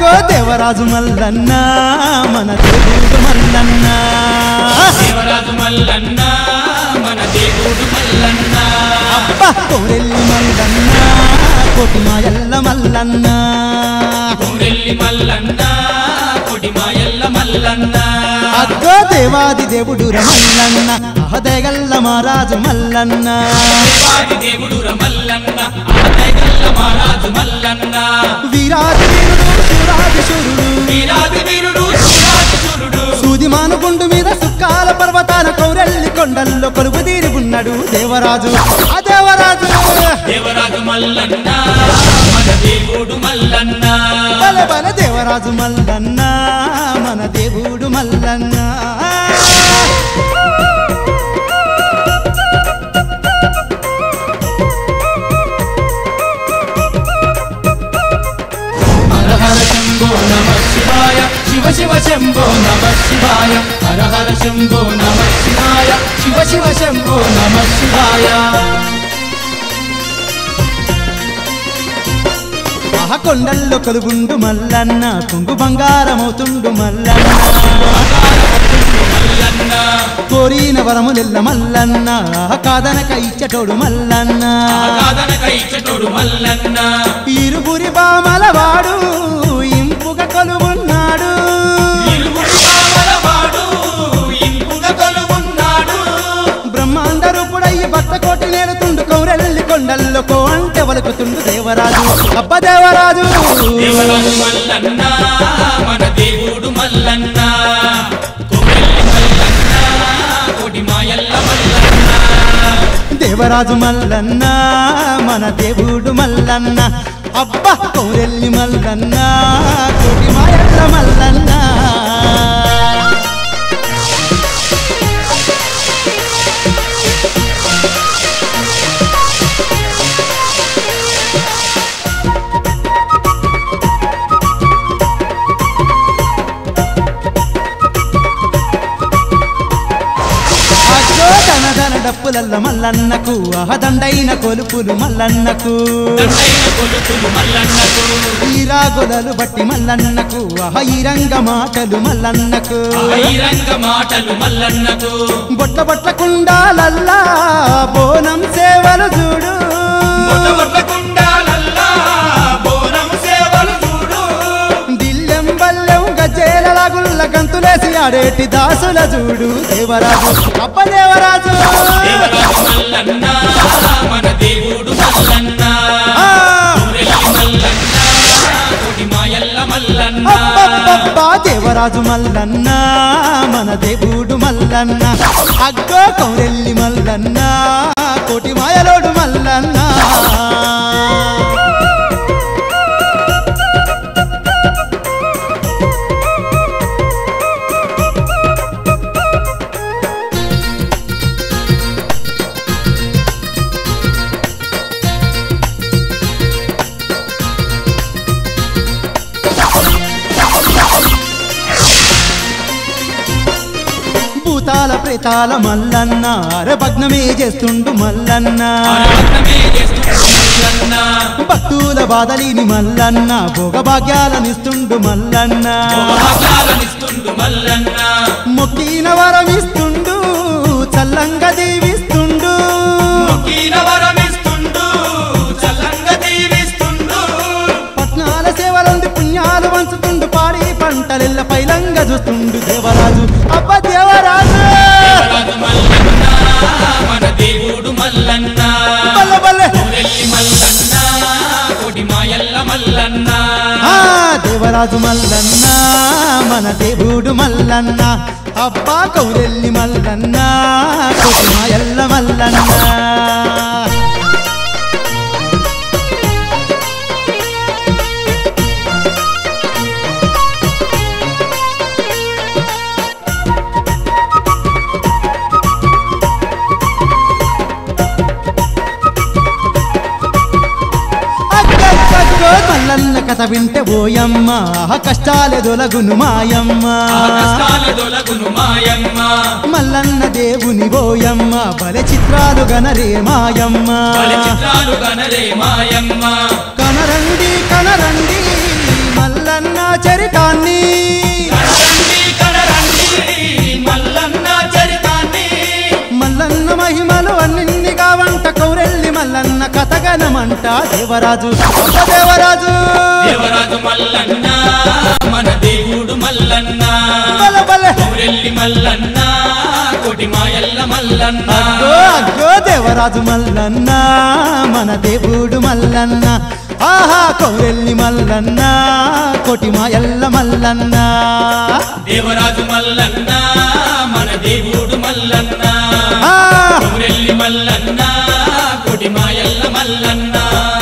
అగ్గో దేవరాజు మల్లన్న మన దేవుడు మల్లన్న దేవరాజు మల్లన్న మన దేవుడు మల్లన్న అబ్బా కోరెల్లి మల్లన్న కోటి మాయల్ల మల్లన్న కోరెల్లి మల్లన్న కొడి మాయల్ల మల్లన్న అగ్గో దేవాది దేవుడు రమల్లన్న అహదగల్ల మహారాజు మల్లన్న దేవాది దేవుడు రమల్లన్న ఆదగల్ల మహారాజు మల్లన్న వీరాది వీరుడు శూరాది శూరుడు వీరాది వీరుడు శూరాసురుడు సూది మానుగుండు మీద సుక్కాల పర్వతాల కౌరెల్లి కొండల్లో కొలువు తీరి ఉన్నాడు దేవరాజు ఆ దేవరాజు దేవరాజు మల్లన్న మన దేవుడు మల్లన్న బల బల దేవరాజు మల్లన్న మన దేవుడు మల్లన్న హర హర శంభో నమ శివాయ శివ శివ శంభో నమ శివాయ హర హర శంభో నమ శివాయ శివ శివ శంభో నమ శివాయ ఆహ కొండల్లో కొలుగుండు మల్లన్న కొంగు బంగారమవుతుండు మల్లన్న మల్లన్న కోరిన వరములెల్ల మల్లన్న ఆహ కాదనక ఇచ్చటోడు మల్లన్న ఆగాదనక ఇచ్చటోడు మల్లన్న ఇరువురి బామలవాడు ఇంపుగా కొలువున్నాడు ఇరువురి బావలవాడు ఇంపుగా కొలువున్నాడు బ్రహ్మాండ రూపుడయ్యి భక్త కోటి నేలుతుండు కౌరెల్లి కొండల్లో కో అంటే వలుకుతుండు దేవరాజు అబ్బ దేవరాజు దేవరాజు మల్లన్న మన దేవుడు మల్లన్న కొమ్మెల్లి మల్లన్న కోటి మాయల్ల మల్లన్న దేవరాజు మల్లన్న మన దేవుడు మల్లన్న అబ్బ కౌరెల్లి మల్లన్న కోటి మాయల్ల మల్లన్న అగ్గో ధన ధన డప్పులల్ల మల్లన్నకు అహదండైన కొలుపులు మల్లన్నకు దండైన కొలుపులు మల్లన్నకు ఈ రాగులలు బట్టి మల్లన్నకు అహ ఈ రంగ మాటలు మల్లన్నకు బహిరంగ మాటలు మల్లన్నకు బొట్ల బొట్ల కుండాలల్లా బోనం సేవలు చూడు బొట్ట బొట్ట కుండాలల్లా బోనం సేవలు చూడు దిల్లెం బల్లెం గజ్జేల గుల్ల గంతులేసి ఆడేటి దాసుల చూడు దేవరాజు అప్ప దేవరాజు దేవరాజు మల్లన్న మన దేవుడు మల్లన్న ఆ! ఊరెల్లి మల్లన్న కోటి మాయల్ల మల్లన్న అబ్బబ్బబ్బా దేవరాజు మల్లన్న మన దేవుడు మల్లన్న అగ్గో కౌరెల్లి మల్లన్న కోటి మాయలోడు మల్లన్న భూతాల ప్రేతాల మల్లన్న అరభగ్నమే చేస్తుండు మల్లన్న ఆరాధనమే చేస్తున్నాడు మల్లన్న భక్తుల బాధలిని మల్లన్న భోగభాగ్యాలనిస్తుండు మల్లన్న భోగభాగ్యాలనిస్తుండు మల్లన్న మొక్కిన వరమిస్తుండు చల్లంగా దీవిస్తుండు మొక్కిన వరమిస్తుండు చల్లంగా దీవిస్తుండు పట్నాల సేవలంది పుణ్యాలు వంచుతుండు పాడి పంటలెల్ల పైలంగా చూస్తుండు దేవరాజు అబ్బ దేవరాజు దేవరాజు మల్లన్న మన దేవుడు మల్లన్న బల్ల బల్లె ఊరెల్లి మల్లన్న కోటి మాయల్ల మల్లన్న ఆ దేవరాజు మల్లన్న మన దేవుడు మల్లన్న అబ్బా కౌరెల్లి మల్లన్న కోటి మాయల్ల మల్లన్న అగ్గగ్గగ్గో మల్లన్న కథ వింటే ఓయమ్మ ఆహ కష్టాలే దొలగును మాయమ్మ ఆ కష్టాల దొలగును మాయమ్మ మల్లన్న దేవుని ఓయమ్మ బలె చిత్రాలు గనరే మాయమ్మ బలి చిత్రాలు గనలే మాయమ్మ కనరండి కనరండి మల్లన్న చరితాన్ని కనరండి కనరండి మల్లన్న చరితాన్ని మల్లన్న మహిమలు అన్నింటిగా వంట కౌరెల్లి మల్లన్న కథగనమంట దేవరాజు అబ్బ దేవరాజు దేవరాజు మల్లన్న మన దేవుడు మల్లన్న బల బల ఊరెల్లి మల్లన్న కోటి మాయల్ల మల్లన్న అగ్గో అగ్గో దేవరాజు మల్లన్న మన దేవుడు మల్లన్న ఆహా కౌరెల్లి మల్లన్న కోటి మాయల్ల మల్లన్న దేవరాజు మల్లన్న మన దేవుడు మల్లన్న ఆ, ఊరెల్లి మల్లన్న కోటి మాయల్ల మల్లన్న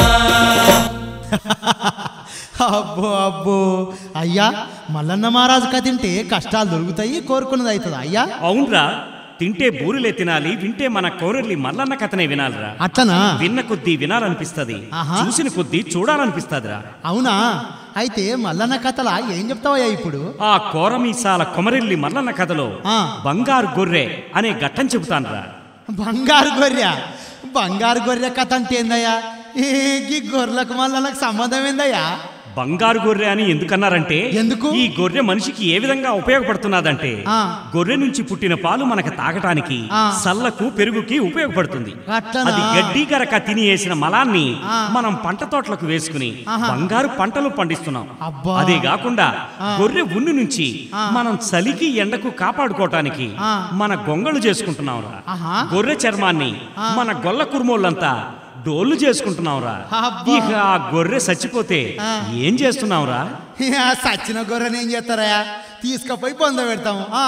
అబ్బో అబ్బో అయ్యా మల్లన్న మహారాజు కథ తింటే కష్టాలు దొరుకుతాయి కోరుకున్నది అవుతుంది అయ్యా అవునరా తింటే బూరెలే తినాలి వింటే మన కౌరల్లి మల్లన్న కథనే వినాలిరా అట్లనా విన్న కొద్దీ వినాలనిపిస్తది ఆహా. చూసిన కొద్దీ చూడాలనిపిస్తదిరా అవునా అయితే మల్లన్న కథలా ఏం చెప్తావయ్యా ఇప్పుడు ఆ కోరమీసాల కొమరెల్లి మల్లన్న కథలో ఆ. బంగారు గొర్రె అనే ఘట్టం చెబుతానురా బంగారు గొర్రె బంగారు గొర్రె కథ అంటే ఏందయ్యా ఏ గీ గొర్రెలకు మల్లన్నకు సంబంధం ఏందయ్యా బంగారు గొర్రె అని ఎందుకన్నారంటే ఎందుకు? ఈ గొర్రె మనిషికి ఏ విధంగా ఉపయోగపడుతున్నదంటే ఆ. గొర్రె నుంచి పుట్టిన పాలు మనకు తాగటానికి ఆ. సల్లకు పెరుగుకి ఉపయోగపడుతుంది అట్లనా? అది గడ్డి గరక తిని వేసిన మలాన్ని ఆ. మనం పంట తోటలకు వేసుకుని ఆహా. బంగారు పంటలు పండిస్తున్నాం అబ్బా. అదే కాకుండా ఆ. గొర్రె ఉన్ని నుంచి ఆ. మనం చలికి ఎండకు కాపాడుకోవటానికి ఆ. మన గొంగళు చేసుకుంటున్నాం ఆహా. గొర్రె చర్మాన్ని ఆ. మన గొల్ల కుర్మోళ్ళంతా డోళ్ళు చేసుకుంటున్నాంరా అబ్బా. ఇక ఆ గొర్రె చచ్చిపోతే ఆ. ఏం చేస్తున్నావురా ఆ సచ్చిన గొర్రెని ఏం చేస్తారయ్యా తీసుకుపోయి పొంద పెడతాము ఆ.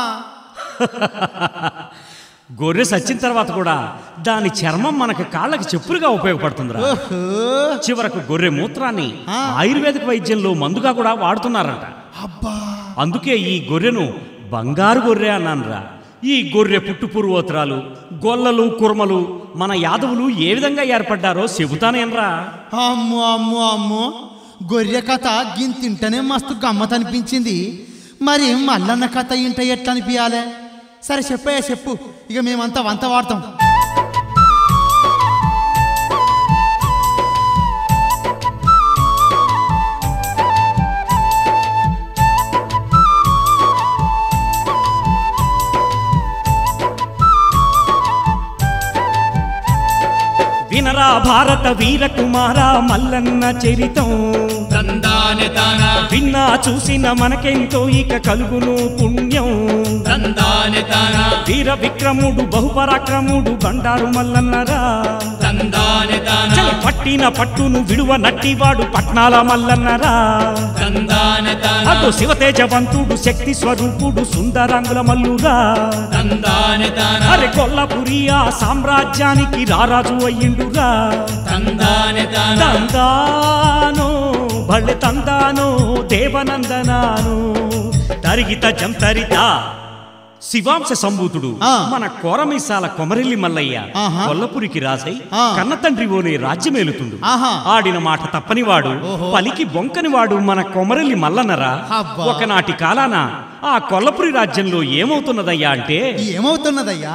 గొర్రె చచ్చిన తర్వాత కూడా దాని చర్మం మనకు కాళ్ళకి చెప్పులుగా ఉపయోగపడుతుందిరా ఓహో చివరకు గొర్రె మూత్రాన్ని ఆ. ఆయుర్వేదిక వైద్యంలో మందుగా కూడా వాడుతున్నారట అబ్బా అందుకే ఈ గొర్రెను బంగారు గొర్రె అన్నానురా ఈ గొర్రె పుట్టు పూర్వోత్తరాలు గొల్లలు కుర్మలు మన యాదవులు ఏ విధంగా ఏర్పడ్డారో చెబుతానేనరా అమ్మో అమ్మో అమ్మో గొర్రె కథ గింతింటనే మస్తు గమ్మత్ అనిపించింది మరి మల్లన్న కథ ఇంట ఎట్లా అనిపించాలి సరే చెప్పయ్యా చెప్పు ఇక మేమంతా వంత వాడతాం వినరా భారత వీర కుమార మల్లన్న చరితం తందానే తానా విన్నా చూసిన మనకెంతో ఇక కలుగును పుణ్యం తందానే తానా వీర విక్రముడు బహుపరాక్రముడు బండారు మల్లన్నరా తందానే తానా చలి పట్టిన పట్టును విడువ నట్టివాడు పట్నాల మల్లన్నరా తందానే తానా అటు శివతేజవంతుడు శక్తి స్వరూపుడు సుందరాంగుల మల్లురా తందానే తానా అరే కొల్లపురి ఆ సామ్రాజ్యానికి రారాజు అయ్యిండురా తందానే తానా తందానో భలే తందానో దేవనందనాను తరిగిత జంతరిత శివాంశ సంభూతుడు ఆ. మన కోరమీసాల కొమరెల్లి మల్లయ్య ఆహా. కొల్లపురికి రాజై ఆ. కన్నతండ్రి ఓనే రాజ్యమేలుతుండు ఆహా. ఆడిన మాట తప్పనివాడు ఓహో. పలికి బొంకనివాడు మన కొమరెల్లి మల్లన్నరా అబ్బా. ఒకనాటి కాలాన ఆ కొల్లపురి రాజ్యంలో ఏమవుతున్నదయ్యా అంటే ఏమవుతున్నదయ్యా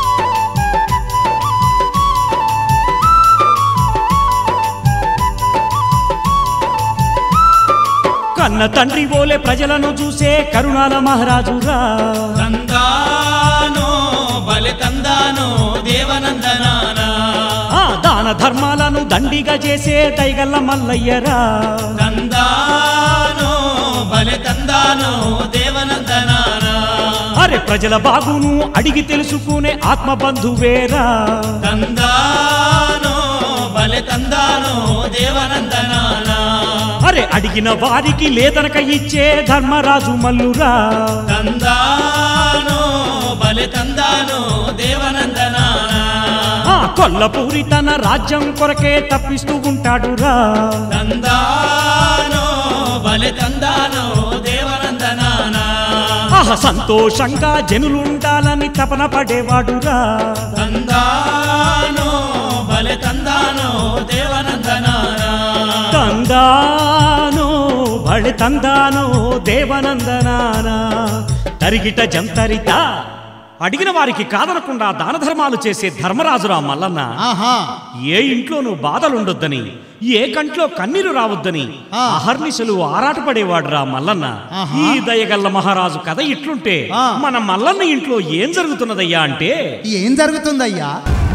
కన్న తండ్రి ఓలే ప్రజలను చూసే కరుణాల మహారాజురా తందానో బలి తందానో దేవనందనానా ఆ దాన ధర్మాలను దండిగా చేసే దైగల్ల మల్లయ్యరా తందానో బలి తందానో దేవనందనానా అరే ప్రజల బాగును అడిగి తెలుసుకునే ఆత్మ బంధువేరా తందానో బలి తందానో దేవనందనానా అరే అడిగిన వారికి లేదనక ఇచ్చే ధర్మరాజు మల్లురా తందానో బలి తందానో దేవనందనానా ఆ కొల్లపూరి తన రాజ్యం కొరకే తప్పిస్తూ ఉంటాడురా తందానో బలి తందానో దేవనందనానా ఆహ సంతోషంగా జనులుండాలని తపన పడేవాడురా తందానో బలి తందానో దేవనందనానా తందానో బళి తందానో దేవనందనానా తరిగిట జంతరిత అడిగిన వారికి కాదనకుండా దాన ధర్మాలు చేసే ధర్మరాజురా మల్లన్న ఆహా ఏ ఇంట్లోనూ బాధలుండొద్దని ఏ కంట్లో కన్నీరు రావద్దని ఆ. అహర్నిశలు ఆరాటపడేవాడు రా మల్లన్న ఆహా. ఈ దయగల్ల మహారాజు కథ ఇట్లుంటే ఆ. మన మల్లన్న ఇంట్లో ఏం జరుగుతున్నదయ్యా అంటే ఏం జరుగుతుందయ్యా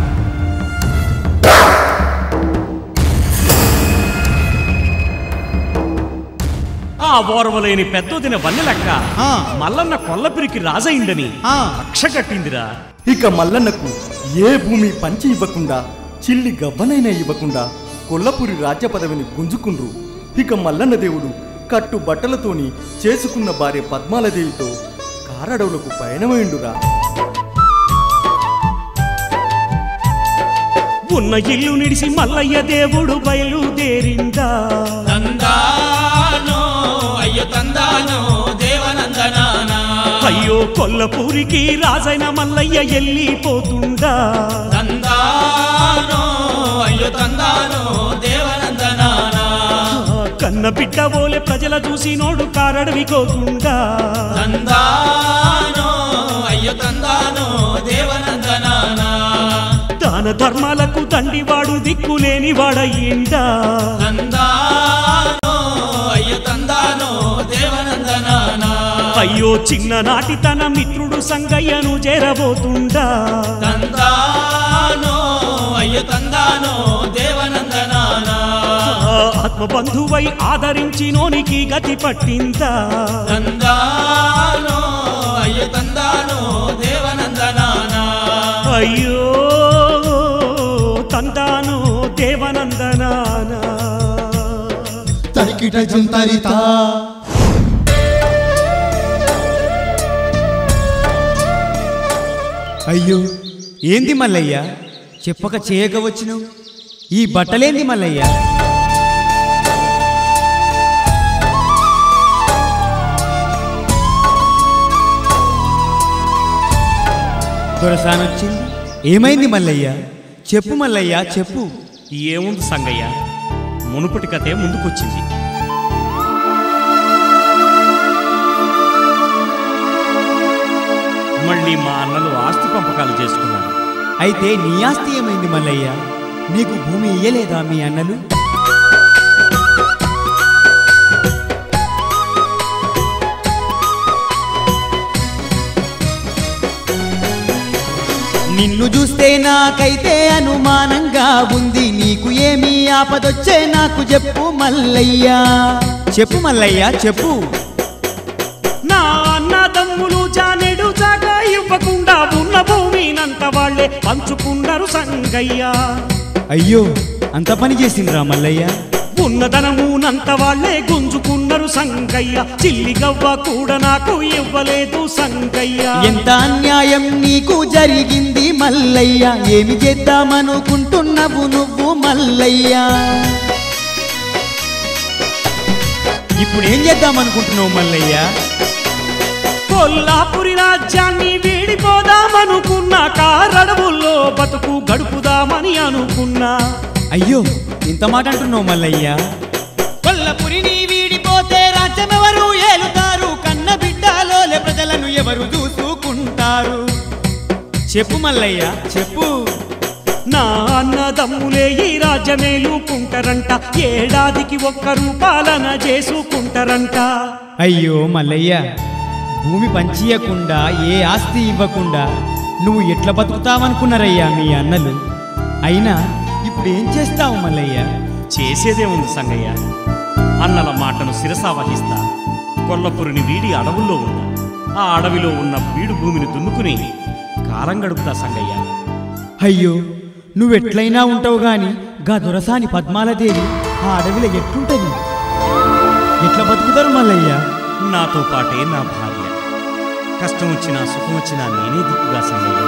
ఆ ఓర్వలేని పెద్దోదిన వన్నెలక్క ఆ. మల్లన్న కొల్లపిరికి రాజయిందని ఆ, కక్ష కట్టిందిరా ఇక మల్లన్నకు ఏ భూమి పంచి ఇవ్వకుండా చిల్లి గవ్వనైనా ఇవ్వకుండా కొల్లపురి రాజ్య పదవిని గుంజుకుండ్రు ఇక మల్లన్న దేవుడు కట్టు బట్టలతోని చేసుకున్న భార్య పద్మాలదేవితో కారడవులకు పయనమైండురా ఉన్న ఇల్లు నిడిసి మల్లయ్య దేవుడు బయలుదేరిందా తందానో అయ్యో తందానో దేవనందనానా అయ్యో కొల్లపూరికి రాజైన మల్లయ్య ఎల్లిపోతుందా తందానో అయ్యో తందానో దేవనందనానా ఆ కన్న బిడ్డ ఓలే ప్రజల చూసి నోడు కారడవికోకుండా తందానో అయ్యో తందానో దేవనందనానా దాన ధర్మాలకు తండివాడు దిక్కులేని వాడయ్యిందా తందానో అయ్యో తందానో దేవనందనానా అయ్యో చిన్ననాటి తన మిత్రుడు సంగయ్యను చేరబోతుందా తందానో అయ్యో తందానో దేవనందనానా ఆ ఆత్మబంధువై ఆదరించి నోనికి గతి పట్టిందా తందానో అయ్యో తందానో దేవనందనానా అయ్యో తందాను దేవనందనానా తరికిట చింతరిత అయ్యో ఏంది మల్లయ్య చెప్పక చేయక వచ్చినావు ఈ బట్టలేంది మల్లయ్య దొరసానొచ్చింది ఏమైంది మల్లయ్య చెప్పు మల్లయ్య చెప్పు ఏముంది సంగయ్య మునుపటి కథే ముందుకొచ్చింది మళ్ళీ మా అన్నలు ఆస్తి పంపకాలు చేసుకున్నారు అయితే నీ ఆస్తి ఏమైంది మల్లయ్య నీకు భూమి ఇయ్యలేదా మీ అన్నలు నిన్ను చూస్తే నాకైతే అనుమానంగా ఉంది నీకు ఏమీ ఆపదొచ్చే నాకు చెప్పు మల్లయ్యా చెప్పు మల్లయ్య చెప్పు నా అన్నదమ్ములు జానెడు జాగా ఇవ్వకుండా ఉన్న భూమినంత వాళ్ళే పంచుకున్నారు సంగయ్య అయ్యో అంత పని చేసిండ్రా మల్లయ్య ఉన్నదనమునంత వాళ్ళే గుంజుకున్నారు సంగయ్య చిల్లి గవ్వ కూడా నాకు ఇవ్వలేదు సంగయ్య ఎంత అన్యాయం నీకు జరిగింది మల్లయ్య ఏమి చేద్దామనుకుంటున్నావు నువ్వు మల్లయ్య ఇప్పుడు ఏం చేద్దామనుకుంటున్నావు మల్లయ్య కొల్లాపురి రాజ్యాన్ని వీడిపోదామనుకున్నా కారడవుల్లో బతుకు గడుపుదామని అనుకున్నా అయ్యో ఇంత మాట అంటున్నావు మల్లయ్య కొల్లపురిని వీడిపోతే రాజ్యమెవరు ఏలుతారు కన్న బిడ్డలోలే ప్రజలను ఎవరు చూసుకుంటారు చెప్పు మల్లయ్య చెప్పు నా అన్నదమ్ములే ఈ రాజ్యమేలుకుంటారంట ఏడాదికి ఒక్క రూపాలన చేసుకుంటారంట అయ్యో మల్లయ్య భూమి పంచియకుండా ఏ ఆస్తి ఇవ్వకుండా నువ్వు ఎట్లా బతుకుతావనుకున్నారయ్యా మీ అన్నలు అయినా ఇప్పుడు ఏం చేస్తావు మల్లయ్య చేసేదే ఉంది సంగయ్య అన్నల మాటను శిరసా వహిస్తా కొల్లపురిని వీడి అడవుల్లో ఉంటా ఆ అడవిలో ఉన్న బీడు భూమిని దున్నుకుని కాలం గడుపుతా సంగయ్య అయ్యో నువ్వెట్లయినా ఉంటావు గాని గా దొరసాని పద్మాలదేవి ఆ అడవిలో ఎట్లుంటది ఎట్లా బతుకుతారు మల్లయ్య నాతో పాటే నా భార్య కష్టం వచ్చినా సుఖం వచ్చినా నేనే దిక్కుగా సంగయ్య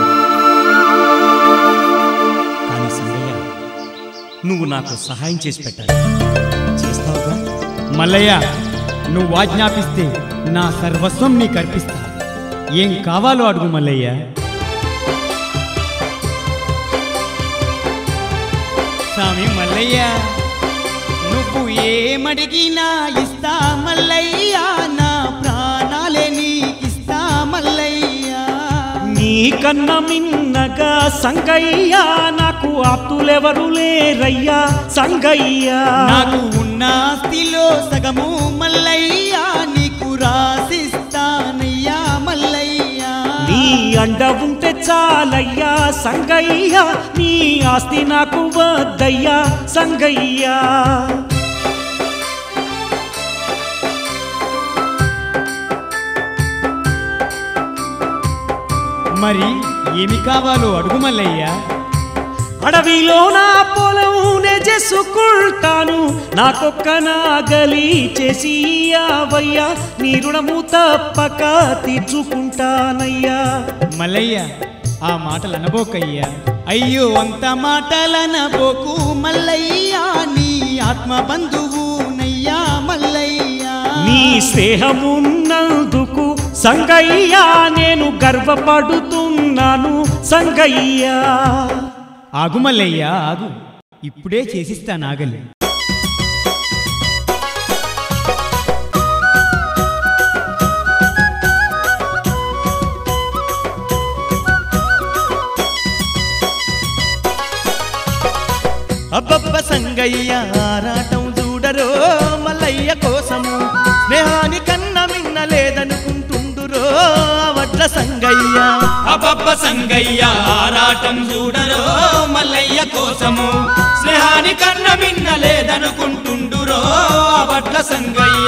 కానీ సంగయ్య నువ్వు నాకు సహాయం చేసి పెట్టాలి చేస్తావుగా మల్లయ్య నువ్వు ఆజ్ఞాపిస్తే నా సర్వస్వం నీకు అర్పిస్తా ఏం కావాలో అడుగు మల్లయ్య స్వామి మల్లయ్య నువ్వు ఏమడిగినా ఇస్తా మల్లయ్య నా ప్రాణాలే నీకిస్తా మల్లయ్య నీ కన్న మిన్నగా సంగయ్య నాకు ఆప్తులెవరు లేరయ్యా సంగయ్య నాకు ఉన్న ఆస్తిలో సగము మల్లయ్య నీకు రాసిస్తానయ్యా మల్లయ్య నీ అండ ఉంటే చాలయ్యా సంగయ్య నీ ఆస్తి నాకు వద్దయ్యా సంగయ్యా మరి ఏమి కావాలో అడుగు మల్లయ్య అడవిలో నా పొలం చేసుకుంటాను నాకొక్క నాగలి చేసి అవయ్యా నీ రుణము తప్పక తీర్చుకుంటానయ్యా మల్లయ్య ఆ మాటలు అనబోకయ్యా అయ్యో అంత మాటలనబోకు మల్లయ్య నీ ఆత్మ బంధువు నయ్యా మల్లయ్య నీ స్నేహమున్నందుకు సంగయ్యా నేను గర్వపడుతున్నాను సంగయ్యా ఆగు మల్లయ్య ఆగు ఇప్పుడే చేసిస్తా నాగలి అబ్బబ్బ సంగయ్య ఆరాటం చూడరో మల్లయ్య కోసము స్నేహాని కన్న మిన్న లేదనుకుంటుండురో వడ్ల సంగయ్య అబ్బబ్బ సంగయ్య ఆరాటం చూడరో మల్లయ్య కోసము స్నేహాని కన్న మిన్న లేదనుకుంటుండురో అబట్ల సంగయ్య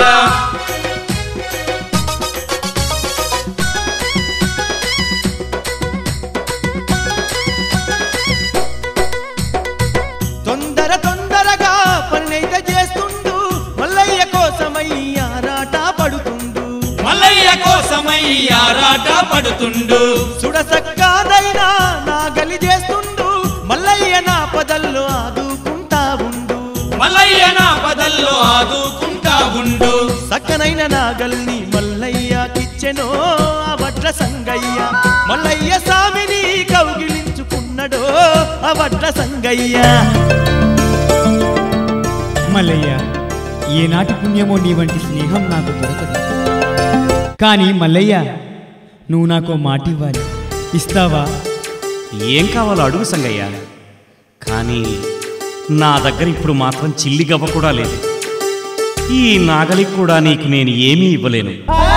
తొందర తొందరగా పన్నైతే చేస్తుండు మల్లయ్య కోసమయ్య ఆరాట పడుతుండు మల్లయ్య కోసమై ఆరాట పడుతుండు సుడసక్కాదైనా నాగలి చేస్తుండు మల్లయ్య నా పదల్లో ఆదుకుంటా ఉండు మల్లయ్య నా పదల్లో ఆదుకుంటా ఉండు సక్కనైన నాగల్ని మల్లయ్యకిచ్చెనో ఆ వడ్ల సంగయ్య మల్లయ్య స్వామిని కౌగిలించుకున్నడో ఆ వడ్ల సంగయ్య మల్లయ్య ఏనాటి పుణ్యమో నీ వంటి స్నేహం నాకు దొరకదు కానీ మల్లయ్య నువ్వు నాకు మాట ఇవ్వాలి ఇస్తావా ఏం కావాలో అడుగు సంగయ్య కానీ నా దగ్గర ఇప్పుడు మాత్రం చిల్లి గవ్వ కూడా లేదు ఈ నాగలికి కూడా నీకు నేను ఏమీ ఇవ్వలేను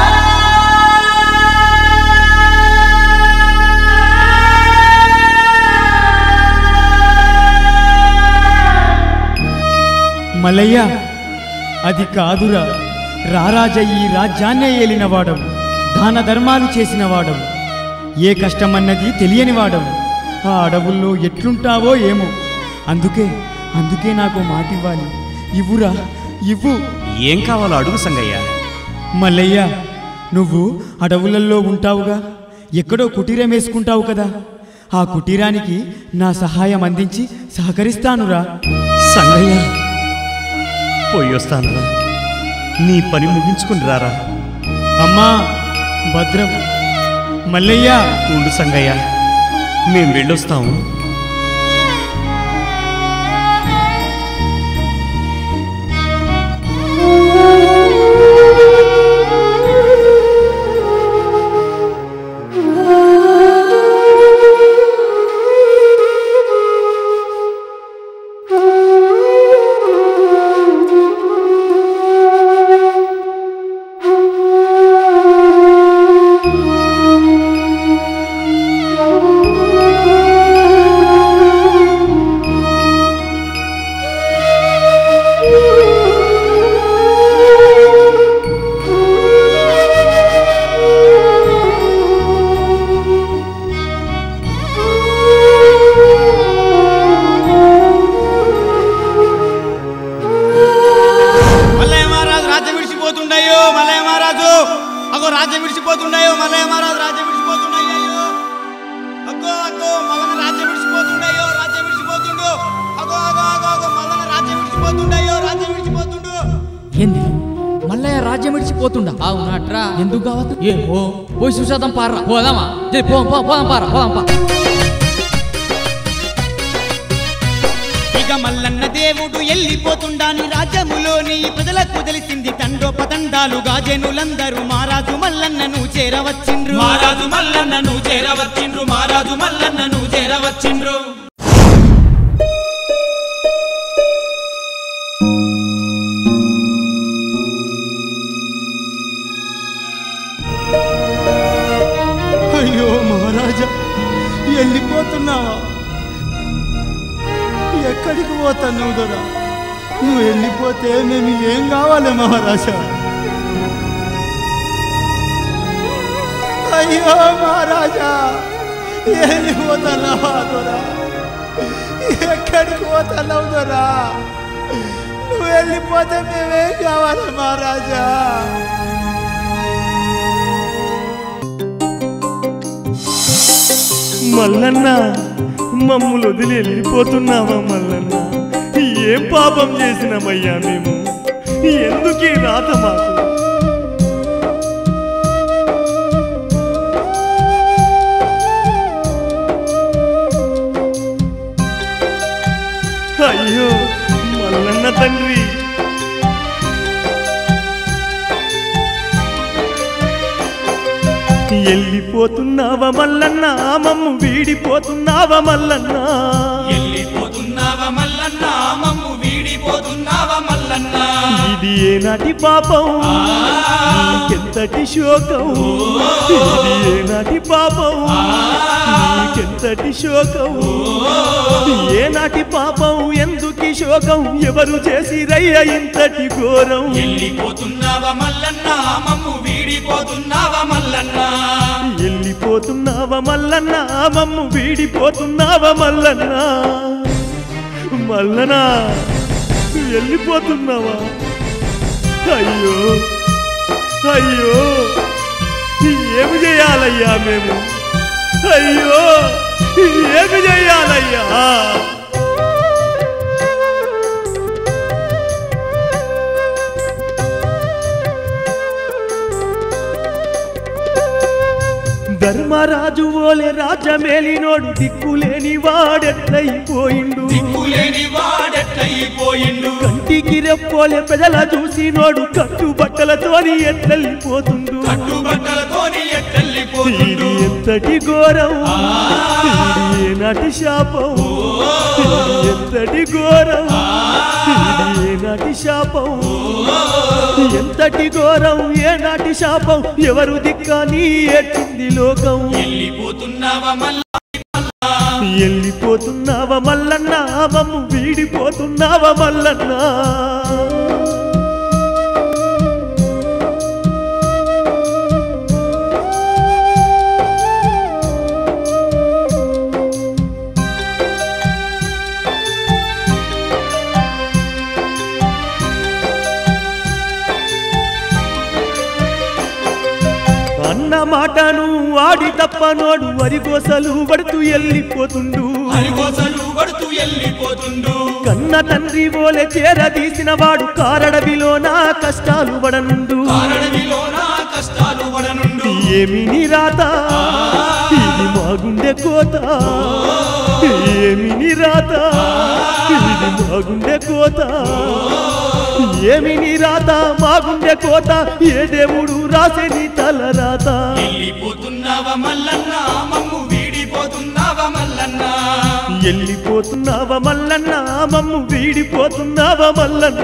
మల్లయ్య అది కాదురా రారాజ ఈ రాజ్యాన్నే ఏలినవాడవు దాన ధర్మాలు చేసినవాడవు ఏ కష్టమన్నది తెలియనివాడవు ఆ అడవుల్లో ఎట్లుంటావో ఏమో అందుకే అందుకే నాకు మాట ఇవ్వాలి ఇవ్వురా ఇవ్వు ఏం కావాలో అడుగు సంగయ్య మల్లయ్య నువ్వు అడవులలో ఉంటావుగా ఎక్కడో కుటీరం వేసుకుంటావు కదా ఆ కుటీరానికి నా సహాయం అందించి సహకరిస్తానురా సంగయ్య పోయొస్తానురా నీ పని ముగించుకుని రారా అమ్మా భద్రం మల్లయ్య ఉండు సంగయ్య మేము వెళ్ళొస్తాము మల్లయ్య మహారాజు రాజ్యం విడిచిపోతుండయో మల్లయ్య మహారాజు అగో రాజ్యం విడిచిపోతుండయో మల్లయ్య మహారాజు రాజ్యం విడిచిపోతుండయ్యో అగ్గో అగ్గో మల్లన్న రాజ్యం విడిచిపోతుండయో రాజ్యం విడిచిపోతుండు అగో అగో అగో అగో మల్లన్న రాజ్యం విడిచిపోతుండయో రాజ్యం విడిచిపోతుండు ఏంది మల్లయ్య రాజ్యం విడిచిపోతుండా అవునట్రా ఎందుకు కావద్దు ఏ ఓ పోయి చూసేద్దాం పారా పోదామా జై పో పో పోదాం పారా పోదాం పా ఇక మల్లన్న దేవుడు ఎల్లిపోతుండాని రాజ్యములోని ప్రజలకు తెలిసింది తండోపతండాలుగా జనులందరూ మారాజు మల్లన్న మల్లన్నను చేరవచ్చిండ్రు మారాజు మల్లన్నను చేరవచ్చిండ్రు మారాజు మల్లన్నను చేరవచ్చిండ్రు అయ్యో మహారాజా వెళ్ళిపోతున్నావా ఎక్కడికి పోతున్నావు దొరా నువ్వు వెళ్ళిపోతే మేము ఏం కావాలి మహారాజా అయ్యో మహారాజా వెళ్ళిపోతున్నావా దొరా ఎక్కడికి పోతున్నావు దొరా నువ్వు వెళ్ళిపోతే మేమేం కావాలి మహారాజా మల్లన్న మమ్ములు వదిలి వెళ్ళిపోతున్నావా మల్లన్న ఏం పాపం చేసినామయ్యా మేము ఎందుకు ఈ రాత మాకు అయ్యో మల్లన్న తండ్రి వెళ్ళిపోతున్నావా మల్లన్న మమ్ము వీడిపోతున్నావా మల్లన్న వెళ్ళిపోతున్నావా మల్లన్న మమ్ము వీడిపోతున్నావా మల్లన్న ఇది ఏనాటి పాపం నీకెంతటి శోకం ఇది ఏనాటి పాపం నీకెంతటి శోకం ఏనాటి పాపం ఎందుకి శోకం ఎవరు చేసి రయ్య ఇంతటి ఘోరం వెళ్ళిపోతున్నావా మల్లన్న మమ్ము వీడిపోతున్నావా మల్లన్న వెళ్ళిపోతున్నావా మల్లన్న మమ్ము వీడిపోతున్నావా మల్లన్న మల్లనా వెళ్ళిపోతున్నావా అయ్యో అయ్యో ఏమి చేయాలయ్యా మేము అయ్యో ఏమి చేయాలయ్యా ధర్మరాజు ఓలే రాజమేలినోడు దిక్కులేని వాడెట్లయిపోయిండు దిక్కులేని వాడెట్లయిపోయిండు కంటికి రెప్పోలే ప్రజల చూసినోడు కట్టుబట్టలతోని ఎట్లెళ్ళిపోతుండు కట్టుబట్టలతోని ఇది ఎట్టెళ్ళిపోయిండు ఎంతటి ఘోరం ఇది ఏనాటి శాపం ఇది ఎంతటి ఘోరం ఇది ఏనాటి శాపం ఎంతటి ఘోరం ఏనాటి శాపం ఎవరు దిక్కని ఏడ్చింది లోకం వెళ్ళిపోతున్నావా మల్ల వెళ్ళిపోతున్నావా మల్లన్న మమ్ము వీడిపోతున్నావా మల్లన్న అన్న మాటను ఆడి తప్పనోడు వరికోసలు పడుతూ వెళ్ళిపోతుండు హరికోసలు పడుతూ వెళ్ళిపోతుండు కన్న తండ్రి ఓలే చేరదీసిన వాడు కారడవిలో నా కష్టాలు పడనుండు కారణమిలో నా కష్టాలు పడనుండు ఏమి నిరాత ఇది మా గుండె కోత ఏమి నిరాత ఇది మా గుండె కోత ఏమి నిరాత మా గుండె కోత ఏ దేవుడు రాసే నీ తల రాత వెళ్ళిపోతున్నావా మల్లన్న మమ్ము వీడిపోతున్నావా మల్లన్న వెళ్ళిపోతున్నావా మల్లన్న మమ్ము వీడిపోతున్నావా మల్లన్న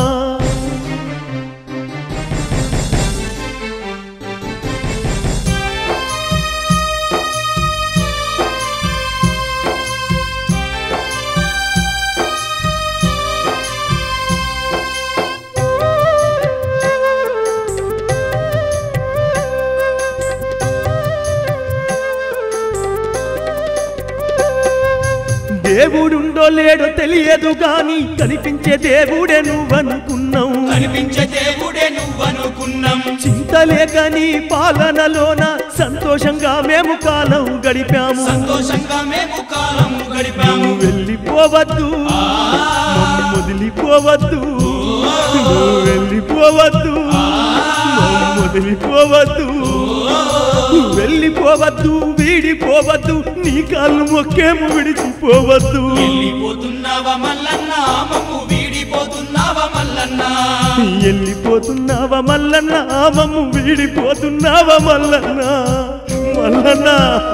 దేవుడుండో లేడో తెలియదు గాని కనిపించే దేవుడే నువ్వనుకున్నావు కనిపించే దేవుడే నువ్వనుకున్నాం చింతలేక నీ పాలనలోన సంతోషంగా మేము కాలం గడిపాము సంతోషంగా మేము కాలం గడిపాము నువ్వు వెళ్ళిపోవద్దు మమ్ము వదిలిపోవద్దు నువ్వు వెళ్ళిపోవద్దు మమ్ము వదిలిపోవద్దు నువ్వు వెళ్ళిపోవద్దు వీడిపోవద్దు నీ కాళ్ళు మొక్కేము విడిచిపోవద్దు వెళ్ళిపోతున్నావా మల్లన్న మమ్ము వీడిపోతున్నావా మల్లన్న మల్లన్న వెళ్ళిపోతున్నావా మల్లన్న మమ్ము వీడిపోతున్నావా మల్లన్న మల్లన్న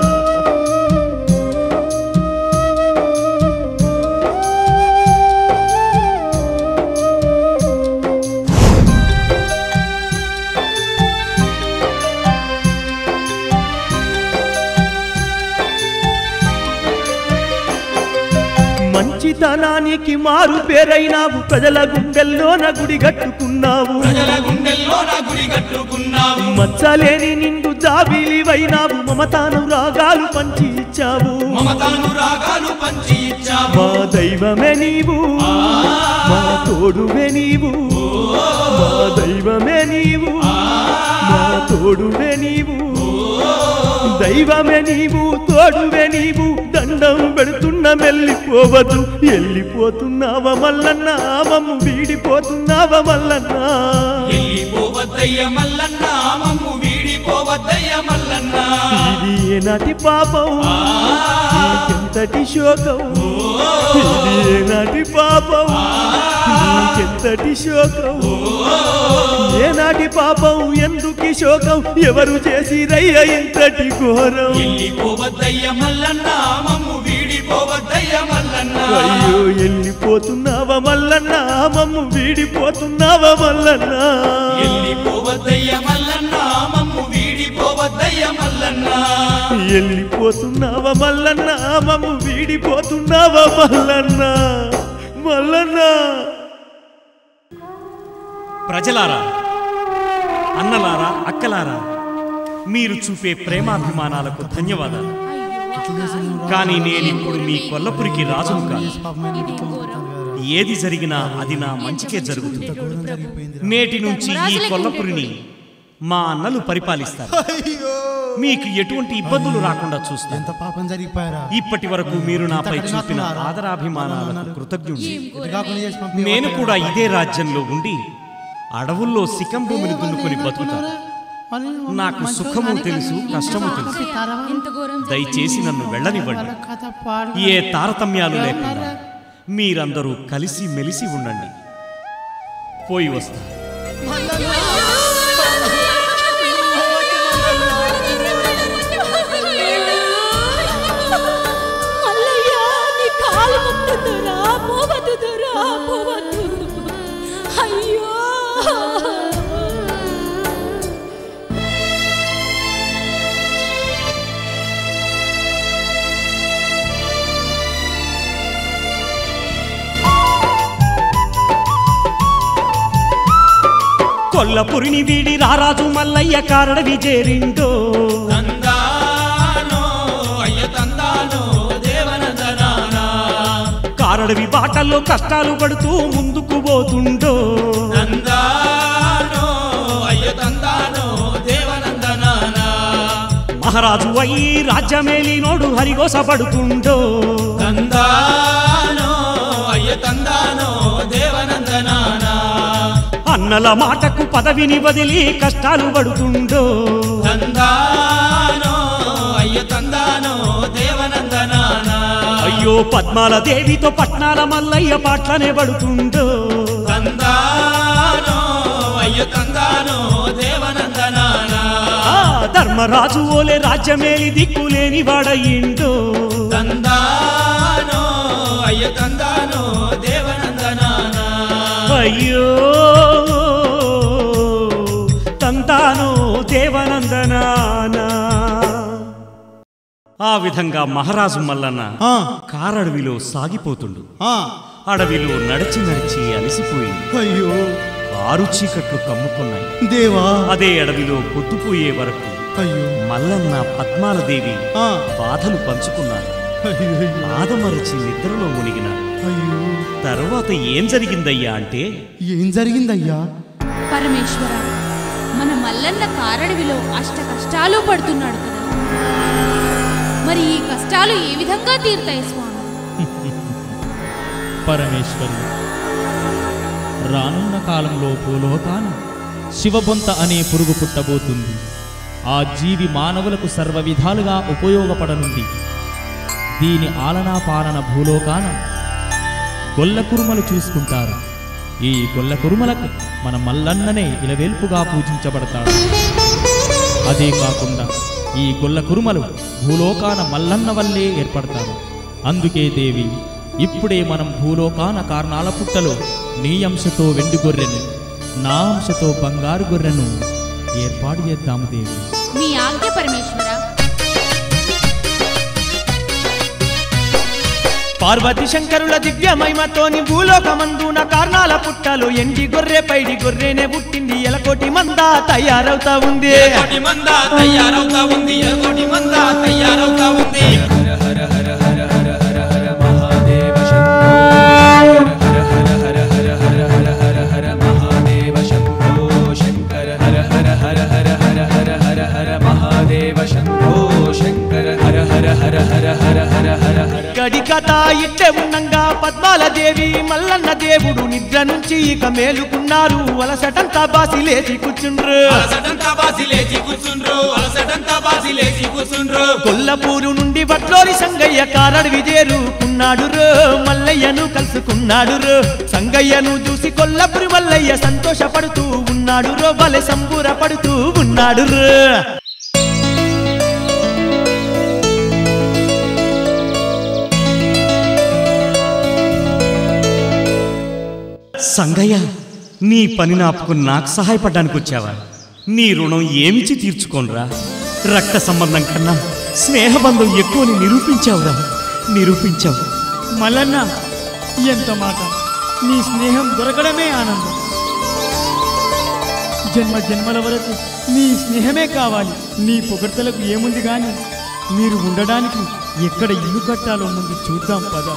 మంచితనానికి మారు పేరైనావు ప్రజల గుండెల్లోన గుడి కట్టుకున్నావు ప్రజల గుండెల్లో నా గుడి కట్టుకున్నావు మచ్చలేని నిండు జాబిలివైనావు మమతాను రాగాలు పంచి ఇచ్చావు మమతాను రాగాలు పంచి ఇచ్చావు మా దైవమే నీవు మా తోడువే నీవు మా దైవమే నీవు మా తోడువే నీవు దైవమే నీవు తోడువే నీవు దండం పెడుతున్న మెల్లిపోవద్దు వెళ్ళిపోతున్నావా మల్లన్న మమ్ము వీడిపోతున్నావా మల్లన్న వెళ్ళిపోవద్దయ్య మల్లన్న మమ్ము వీడిపోవద్దయ్య మల్లన్న ఇది ఏనాటి పాపం నీకెంతటి శోకం ఇది ఏనాటి పాపం నీకెంతటి శోకం ఏనాటి పాపం ఎందుకి శోకం ఎవరు చేసిరయ్య ఇంతటి ఘోరం వెళ్ళిపోవద్దయ్య మల్లన్న మమ్ము వీడిపోవద్దయ్య మల్లన్న అయ్యో వెళ్ళిపోతున్నావా మల్లన్న మమ్ము వీడిపోతున్నావా మల్లన్న వెళ్ళిపోవద్దయ్య మల్లన్న మమ్ము వీడిపోవద్దయ్య మల్లన్న వెళ్ళిపోతున్నావా మల్లన్న మమ్ము వీడిపోతున్నావా మల్లన్న మల్లన్న ప్రజలారా అన్నలారా అక్కలారా మీరు చూపే ప్రేమాభిమానాలకు ధన్యవాదాలు కానీ నేనిప్పుడు మీ కొల్లపురికి రాజును కాదు ఏది జరిగినా అది నా మంచికే జరుగుతుంది నేటి నుంచి ఈ కొల్లపురిని మా అన్నలు పరిపాలిస్తారు మీకు ఎటువంటి ఇబ్బందులు రాకుండా చూస్తాను ఎంత పాపం జరిగిపోయారా ఇప్పటి వరకు మీరు నాపై ఎంత చూపిన కఠినాత్ములారా? ఆదరాభిమానాలకు కృతజ్ఞుడి ఇటు కాకుండా చేసి పంపి నేను కూడా ఇదే రాజ్యంలో ఉండి అడవుల్లో సికం భూమిని దున్నుకొని బతుకుతాను నాకు సుఖము తెలుసు కష్టము తెలుసు దయచేసి నన్ను వెళ్ళనివ్వండి ఏ తారతమ్యాలు లేకుండా మీరందరూ కలిసి మెలిసి ఉండండి పోయి వస్తా మల్లయ్య నీ కాలు ముట్టుదురా పోవద్దురా పోవద్దు అయ్యో కొల్లపురిని వీడి రారాజు మల్లయ్య కారడవి చేరిండో తందానో అయ్య తందానో దేవనందనానా కారడవి బాటల్లో కష్టాలు పడుతూ ముందుకు పోతుండో తందానో అయ్య తందానో దేవనందనానా మహారాజు అయి రాజ్యమేలినోడు హరిగోసపడుతుండో తందానో అయ్య తందానో దేవనందనానా అన్నల మాటకు పదవిని వదిలి కష్టాలు పడుతుండో తందానో అయ్య తందానో దేవనందనానా అయ్యో పద్మాల దేవితో పట్నాల మల్లయ్య పాట్లనే పడుతుండో తందానో అయ్య తందానో దేవనందనానా ఆ ధర్మరాజు ఓలే రాజ్యమేలి దిక్కులేని వాడయ్యిండో తందానో అయ్య తందానో దేవనందనానా అయ్యో తంతాను దేవనందనానా ఆ విధంగా మహారాజు మల్లన్న ఆ, కారడవిలో సాగిపోతుండు ఆ, అడవిలో నడిచి నడిచి అలసిపోయింది అయ్యో ఆరు చీకట్లు కమ్ముకున్నాయి దేవా అదే అడవిలో పొద్దుపోయే వరకు అయ్యో మల్లన్న పద్మాలదేవి ఆ, బాధలు పంచుకున్నారు అయ్యో అయ్యో, ఆదమరచి నిద్రలో మునిగినారు అయ్యో తర్వాత ఏం జరిగిందయ్యా అంటే ఏం జరిగిందయ్యా పరమేశ్వర మన మల్లన్న కారడవిలో అష్ట కష్టాలు పడుతున్నాడు కదా మరి ఈ కష్టాలు ఏ విధంగా తీరుతాయి స్వామి పరమేశ్వరి రానున్న కాలంలో భూలోకాన శివబొంత అనే పురుగు పుట్టబోతుంది ఆ జీవి మానవులకు సర్వ విధాలుగా ఉపయోగపడనుంది దీని ఆలనా పాలన భూలోకాన గొల్ల కురుమలు చూసుకుంటారు ఈ గొల్ల కురుమలకు మన మల్లన్ననే ఇలవేల్పుగా పూజించబడతాడు అదే కాకుండా ఈ గొల్ల కురుమలు భూలోకాన మల్లన్న వల్లే ఏర్పడతారు అందుకే దేవి ఇప్పుడే మనం భూలోకాన కారణాల పుట్టలో నీ అంశతో వెండి గొర్రెను నా అంశతో బంగారు గొర్రెను ఏర్పాటు చేద్దాము దేవి మీ ఆజ్ఞ పరమేశ్వర పార్వతి శంకరుల దివ్య మహిమతోని భూలోకమందున కారణాల పుట్టలు ఎండి గొర్రె పైడి గొర్రెనే పుట్టింది ఎలకోటి మంద తయారవుతా ఉంది కోటి మంద తయారవుతా ఉంది కోటి మంద తయారవుతా ఉంది గడి కథ ఇట్టే ఉండంగా పద్మాల దేవి మల్లన్న దేవుడు నిద్ర నుంచి ఇక మేలుకున్నారు అలసటంతా బాసి లేచి కూర్చుండ్రు అలసటంతా బాసి లేచి కూర్చుండ్రు అలసటంతా బాసి లేచి కూర్చుండ్రు కొల్లపూరు నుండి వడ్లోరి సంగయ్య కారడు విజేరుకున్నాడు రో మల్లయ్యను కలుసుకున్నాడు రో సంగయ్యను చూసి కొల్లపురి మల్లయ్య సంతోషపడుతూ ఉన్నాడు రో బలె సంబూరపడుతూ ఉన్నాడు రో సంగయ్య నీ పని నాపుకుని నాకు సహాయపడ్డానికి వచ్చావా నీ రుణం ఏమిచ్చి తీర్చుకోనరా రక్త సంబంధం కన్నా స్నేహబంధం ఎక్కువని నిరూపించావురా నిరూపించావు మల్లన్న ఎంత మాట నీ స్నేహం దొరకడమే ఆనందం జన్మ జన్మల వరకు నీ స్నేహమే కావాలి నీ పొగడ్తలకు ఏముంది గాని మీరు ఉండడానికి ఎక్కడ ఇల్లు కట్టాలో ముందు చూద్దాం పద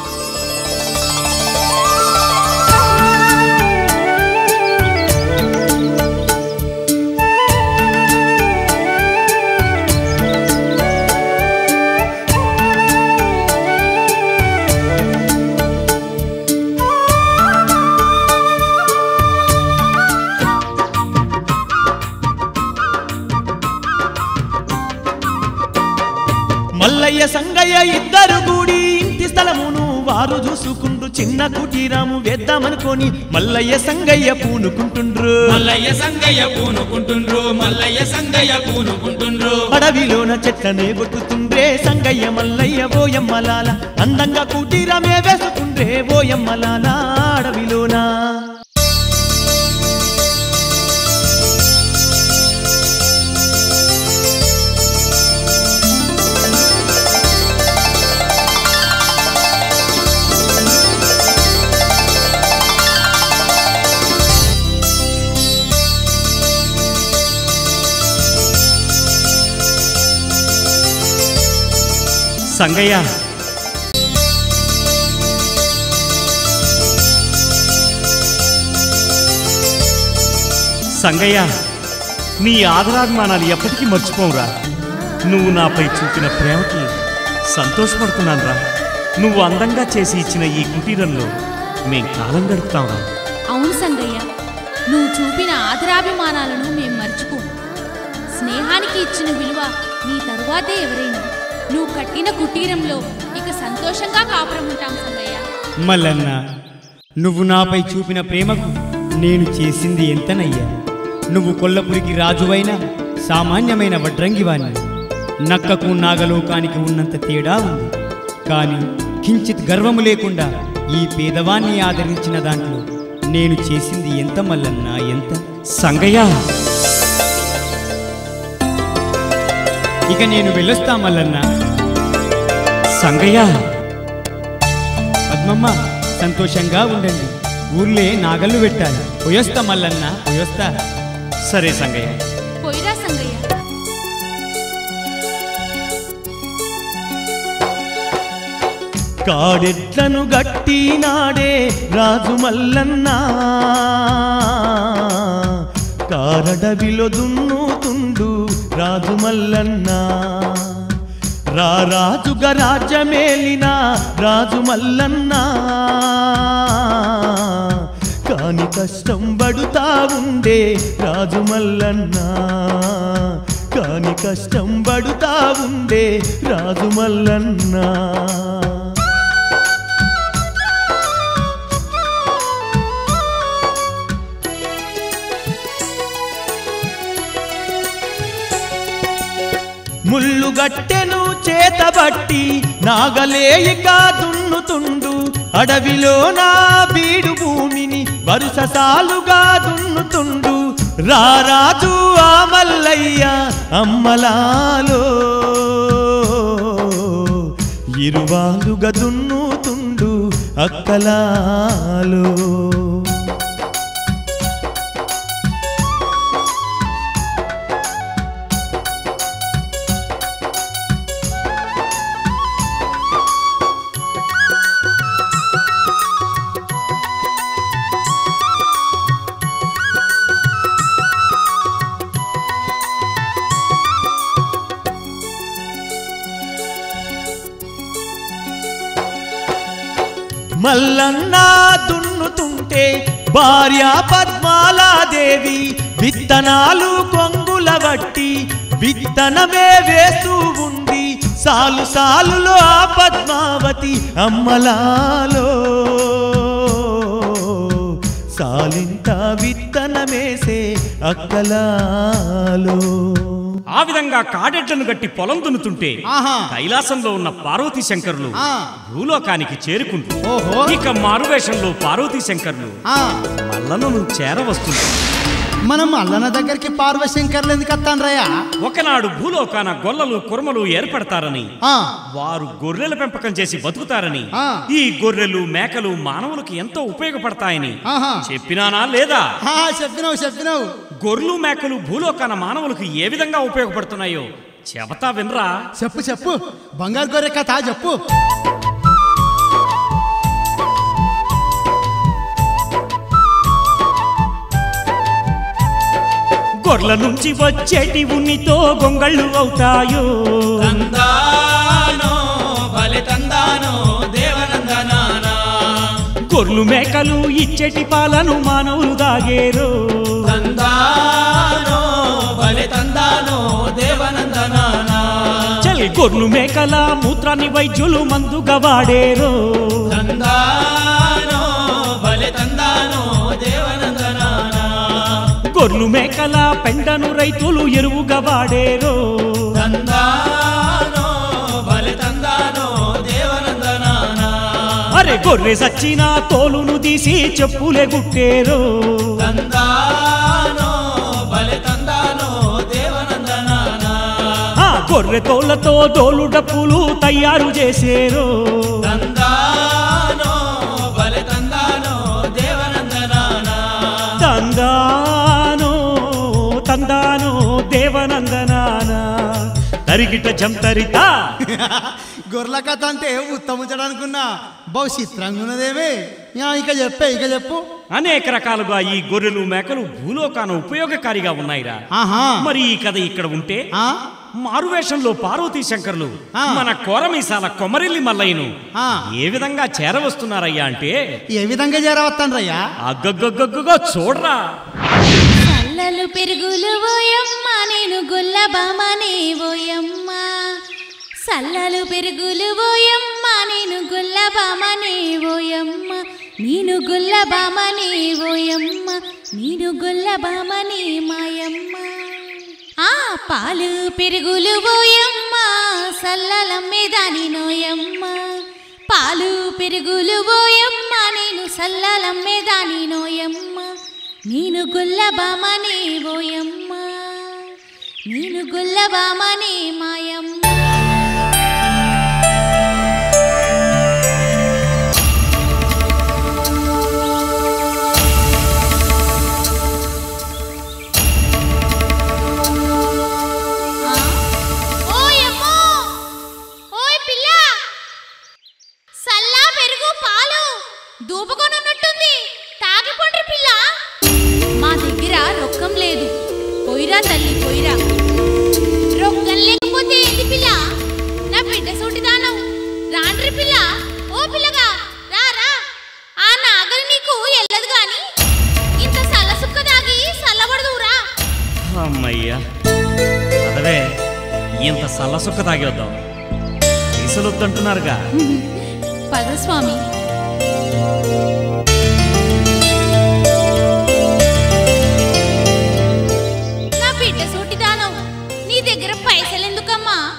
మల్లయ్య సంగయ్య ఇద్దరు కూడి ఇంటి స్థలమును వారు చూసుకుంటూ చిన్న కుటీరాము వేద్దామనుకొని మల్లయ్య సంగయ్య పూనుకుంటుండ్రు మల్లయ్య సంగయ్య పూనుకుంటుండ్రు మల్లయ్య సంగయ్య పూనుకుంటుండ్రు అడవిలోన చెట్లనే కొట్టుతుండ్రే సంగయ్య మల్లయ్య ఓయమ్మలాల అందంగా కుటీరమే వేసుకుండ్రే ఓయమ్మలాల అడవిలోనా సంగయ్య సంగయ్య నీ ఆదరాభిమానాలు ఎప్పటికీ మర్చిపోవురా నువ్వు నాపై చూపిన ప్రేమకి సంతోషపడుతున్నానురా నువ్వు అందంగా చేసి ఇచ్చిన ఈ కుటీరంలో మేం కాలం గడుపుతాంరా అవును సంగయ్య నువ్వు చూపిన ఆదరాభిమానాలను మేం మర్చిపోము స్నేహానికి ఇచ్చిన విలువ నీ తరువాతే ఎవరైనా నువ్వు కట్టిన కుటీరంలో ఇక సంతోషంగా కాపురం ఉంటాం సంగయ్య మల్లన్న నువ్వు నాపై చూపిన ప్రేమకు నేను చేసింది ఎంతనయ్యా నువ్వు కొల్లపురికి రాజువైన సామాన్యమైన వడ్రంగివాణ్ణి నక్కకు నాగలోకానికి ఉన్నంత తేడా ఉంది కానీ కించిత్ గర్వము లేకుండా ఈ పేదవాన్ని ఆదరించిన దాంట్లో నేను చేసింది ఎంత మల్లన్న ఎంత సంగయ్య ఇక నేను వెళ్ళొస్తా మల్లన్న సంగయ్య పద్మమ్మ సంతోషంగా ఉండండి ఊర్లే నాగళ్ళు పెట్టాలి పోయొస్తా మల్లన్న పోయొస్తా సరే సంగయ్య పోయిరా సంగయ్య కాడెట్లను గట్టినాడే రాజు మల్లన్న కారడవిలో దున్నుతుండు రాజు మల్లన్న రా రాజుగా రాజ్యమేలిన రాజు మల్లన్న కాని కష్టం పడుతా ఉండే రాజు మల్లన్న కాని కష్టం పడుతా ఉండే రాజు మల్లన్న ముల్లుగట్టెను చేతబట్టి నాగలేయిక దున్నుతుండు అడవిలో నా బీడు భూమిని వరుస సాలుగా దున్నుతుండు రారాజు ఆ మల్లయ్య అమ్మలాలో ఇరువాలుగా దున్నుతుండు అక్కలాలో మల్లన్న దున్నుతుంటే భార్య పద్మాలాదేవి విత్తనాలు కొంగుల వట్టి విత్తనమే వేస్తూ ఉంది సాలు సాలులో ఆ పద్మావతి అమ్మలాలో సాలింత విత్తనమేసే అక్కలాలో ఆ విధంగా కాడెడ్లను గట్టి పొలం దున్నుతుంటే ఆహా. కైలాసంలో ఉన్న పార్వతీ శంకరులు ఆ. భూలోకానికి చేరుకుంటూ ఓహో. ఇక మారువేషంలో పార్వతీ శంకరులు ఆ, మల్లను చేరవస్తుంటారు మనం అల్లన్న దగ్గరికి పార్వశంకర్లు ఎందుకు వస్తాన్రయ్యా ఒకనాడు భూలోకాన గొల్లలు కురమలు ఏర్పడతారని ఆ, వారు గొర్రెల పెంపకం చేసి బతుకుతారని ఆ. ఈ గొర్రెలు మేకలు మానవులకు ఎంతో ఉపయోగపడతాయని ఆహా. చెప్పినానా లేదా ఆ, చెప్పినావు చెప్పినావు గొర్రెలు మేకలు భూలోకాన మానవులకు ఏ విధంగా ఉపయోగపడుతున్నాయో చెబతా వినరా చెప్పు చెప్పు బంగారు గొర్రె కథ చెప్పు గొర్రెల నుంచి వచ్చేటి ఉన్నితో గొంగళ్ళు అవుతాయో తందానో భలే తందానో దేవనందనానా గొర్రెలు మేకలు ఇచ్చేటి పాలను మానవులు దాగేరు తందానో భలే తందానో దేవనందనానా చల్ గొర్రెలు మేకల మూత్రాన్ని వైద్యులు మందుగా వాడేరు తందానో భలే తందానో దేవనందనానా గొర్రెలు మేకల పెండను రైతులు ఎరువుగా వాడేరు తందానో భలే తందానో దేవనందనానా అరే గొర్రె సచ్చిన తోలును తీసి చెప్పులే గుట్టేరు తందానో భలే తందానో దేవనందనానా ఆ గొర్రె తోళ్లతో డోలు డప్పులు తయారు చేసేరు తందానో భలే తందానో దేవనందనానా తందానో తందానో దేవనందనానా తరిగిట జంతరిత గొర్రెల కథ అంటే ఉత్తమించడానుకున్నా బహు చిత్రంగా ఉన్నదేమే యా, ఇక చెప్పే ఇక చెప్పు అనేక రకాలుగా ఈ గొర్రెలు మేకలు భూలోకాన ఉపయోగకారిగా ఉన్నాయిరా ఆహా మరి ఈ కథ ఇక్కడ ఉంటే ఆ, మారువేషంలో పార్వతీ శంకర్లు ఆ. మన కోరమీసాల కొమరిల్లి మల్లయ్యను ఆ. ఏ విధంగా చేరవస్తున్నారయ్యా అంటే ఏ విధంగా చేరవస్తాన్రయ్యా అగ్గగ్గగ్గగ్గో చూడరా చల్లలు పెరుగులు ఓయమ్మ నేను గుల్లబామనే ఓయమ్మ సల్లలు పెరుగులు ఓయమ్మ నేను గుల్లబామనే ఓయమ్మ నేను గుల్లబామనే ఓయమ్మ నేను గుల్లబామనే మాయమ్మ ఆ పాలు పెరుగులు ఓయమ్మ సల్లలమ్మేదాని నోయమ్మ పాలు పెరుగులు ఓయమ్మ నేను సల్లలమ్మేదాని నోయమ్మ నేను గుల్లబామనే ఓయమ్మ నేను గుల్లబామనే మాయమ్మ ఆ? ఓయమ్మో! ఓయ్ పిల్ల! సల్లా పెరుగు పాలు దూపుకొనున్నట్టుంది తాగిపోండ్రి పిల్ల మా దగ్గర రొక్కం లేదు పోయిరా తల్లి పోయిరా రొక్కం లేకపోతే ఏంది పిల్ల నా బిడ్డ సూటిదానం రాండ్రి పిల్ల ఓ పిల్లగా రా రా ఆ నాగలి నీకు ఎల్లదు గాని ఇంత సల్లసుక్క దాగి సల్లబడదురా అమ్మయ్యా అదవే ఇంత సల్లసుక్క తాగేద్దాం వద్దంటున్నారుగా పదస్వామి నా బిడ్డ సూటిదానం నీ దగ్గర పైసలు ఎందుకమ్మా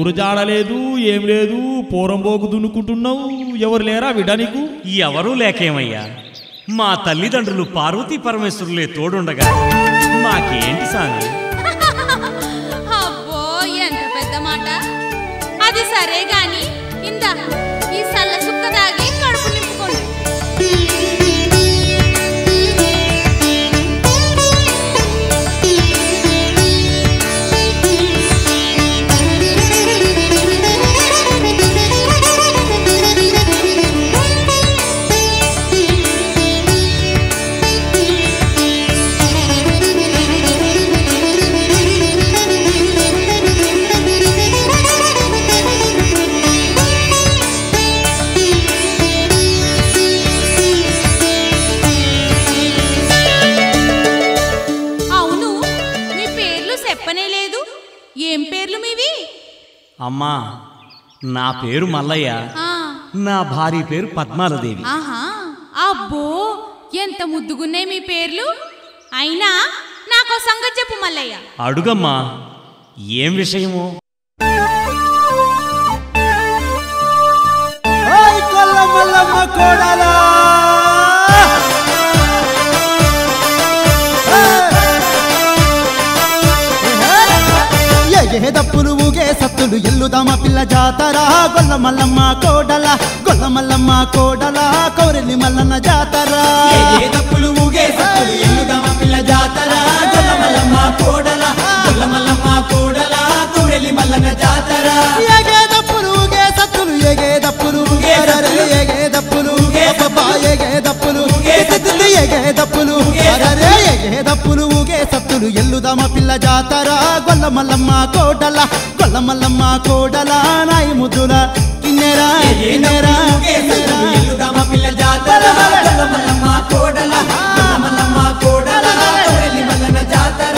ఊరు జాడలేదు ఏం లేదు పోరంబోకు దున్నుకుంటున్నావు ఎవరు లేరా బిడ్డ నీకు ఎవరూ లేకేమయ్యా మా తల్లిదండ్రులు పార్వతీ పరమేశ్వరులే తోడుండగా మాకేంటి సామి అబ్బో ఎంత పెద్ద మాట అది సరే గాని ఇందా ఈ సల్ల సుక్క దాగి కడుపు నింపుకోండి అవును మీ పేర్లు చెప్పనే లేదు ఏం పేర్లు మీవి అమ్మా నా పేరు మల్లయ్య ఆ, నా భార్య పేరు పద్మాలదేవి ఆహా అబ్బో ఎంత ముద్దుగున్నాయి మీ పేర్లు అయినా నాకో సంగతి చెప్పు మల్లయ్య అడుగమ్మా ఏం విషయమో ఓయ్ కొల్ల మల్లమ్మ కోడలా ఏ దప్పులు ఊగే సత్తులు ఎల్లుదామ పిల్ల జాతర గొల్ల మల్లమ్మ కోడల గొల్ల మల్లమ్మ కోడల కౌరెల్లి మల్లన్న జాతర తప్పులు ఊగే సత్తులు ఎల్లుదమ్మ పిల్ల జాతర గొల్లమల్లమ్మ కోడల గొల్లమల్లమ్మ కోడల కోడలి మల్లన్న జాతర ఎగే దప్పులు ఊగే సత్తులు ఎగే దప్పులు ఊగే సత్తులు. ఎగే దప్పులు ఊగే అబ్బబ్బా, ఎగే దప్పులు ఊగే సత్తులు ఎగే దప్పులు ఊగే అరరే ఎగే దప్పులు ఊగే సత్తులు ఎల్లుదామ పిల్ల జాతర గొల్ల మల్లమ్మ కోడల గొల్ల మల్లమ్మ కోడల నాయి ముద్దుల కిన్నెరా కిన్నెరా ఊగే సత్తులు ఎల్లుదమ్మ పిల్ల జాతర గొల్లమల్లమ్మ కోడల గొల్లమల్లమ్మ కోడల కోడలి మల్లన్న జాతర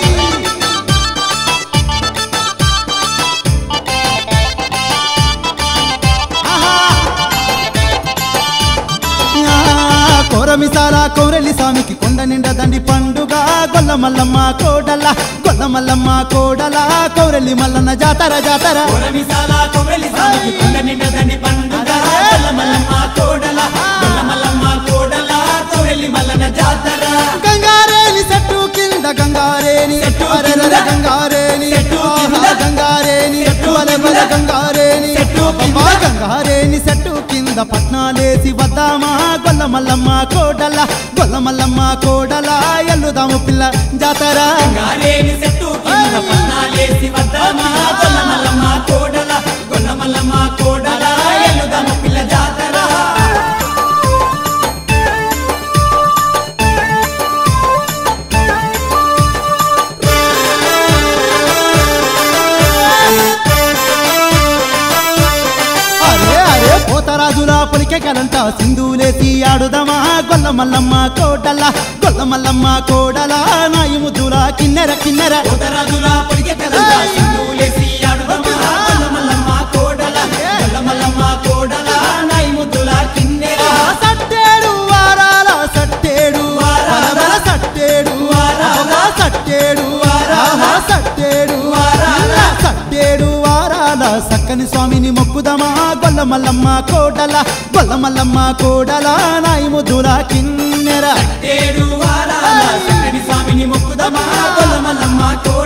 కోరమిసాల కోరెల్లి స్వామికి కొండ నిండా దండి పండుగ గొల్ల మల్లమ్మ కోడల గొల్ల మల్లమ్మ కోడల కౌరెల్లి మల్లన్న జాతర జాతర కొరమిసాల కొమ్రెలి స్వామికి కొండ నిండా దండి పండుగ గొల్లమల్లమ్మ కోడల గొల్లమల్లమ్మ కోడల కోడలి మల్లన్న జాతర గంగారేని చెట్టు కింద గంగారేని చెట్టు అరెరె కింద. గంగారేని చెట్టు కింద. ఆహా, గంగారేని చెట్టు వలె కింద. వలె గంగారేని చెట్టు కింద. అబ్బా, గంగారేని చెట్టు కింద పట్నాలేసి వద్దామా గొల్ల మల్లమ్మ కోడల గొల్ల మల్లమ్మ కోడల ఎల్లుదాము పిల్ల జాతర గారేని చెట్టు కింద పన్నాలేసి వద్దామా గొల్లమల్లమ్మ కోడల గొల్లమల్లమ్మ కోడల ఎల్లుదమ్మ పిల్ల జాతర అరే అరే పోతరాజుల పొలికే కలంట సింధులేసి ఆడుదమా గొల్ల మల్లమ్మ కోడల గొల్ల మల్లమ్మ కోడల నాయి ముద్దుల కిన్నెర కిన్నెర ఉదరాజుల పొడిగే కలంట సింధూలేసి ఆడుదమ్మా గొల్లమల్లమ్మ కోడల గొల్లమల్లమ్మ కోడల నాయి ముద్దుల కిన్నెర సట్టేడు వారాల సట్టేడు వారాల. వరవర సట్టేడు వారాల. ఆహా, సట్టేడు వారాల. ఆహా, సట్టేడు వారాల. సట్టేడు వారాల సక్కని స్వామిని మొక్కుదమా గొల్ల మల్లమ్మ కోడల గొల్ల మల్లమ్మ కోడల నాయి ముద్దుల కిన్నెర ఏడు వారాల శంకరి స్వామిని మొక్కుదమా గొల్లమల్లమ్మ కోడల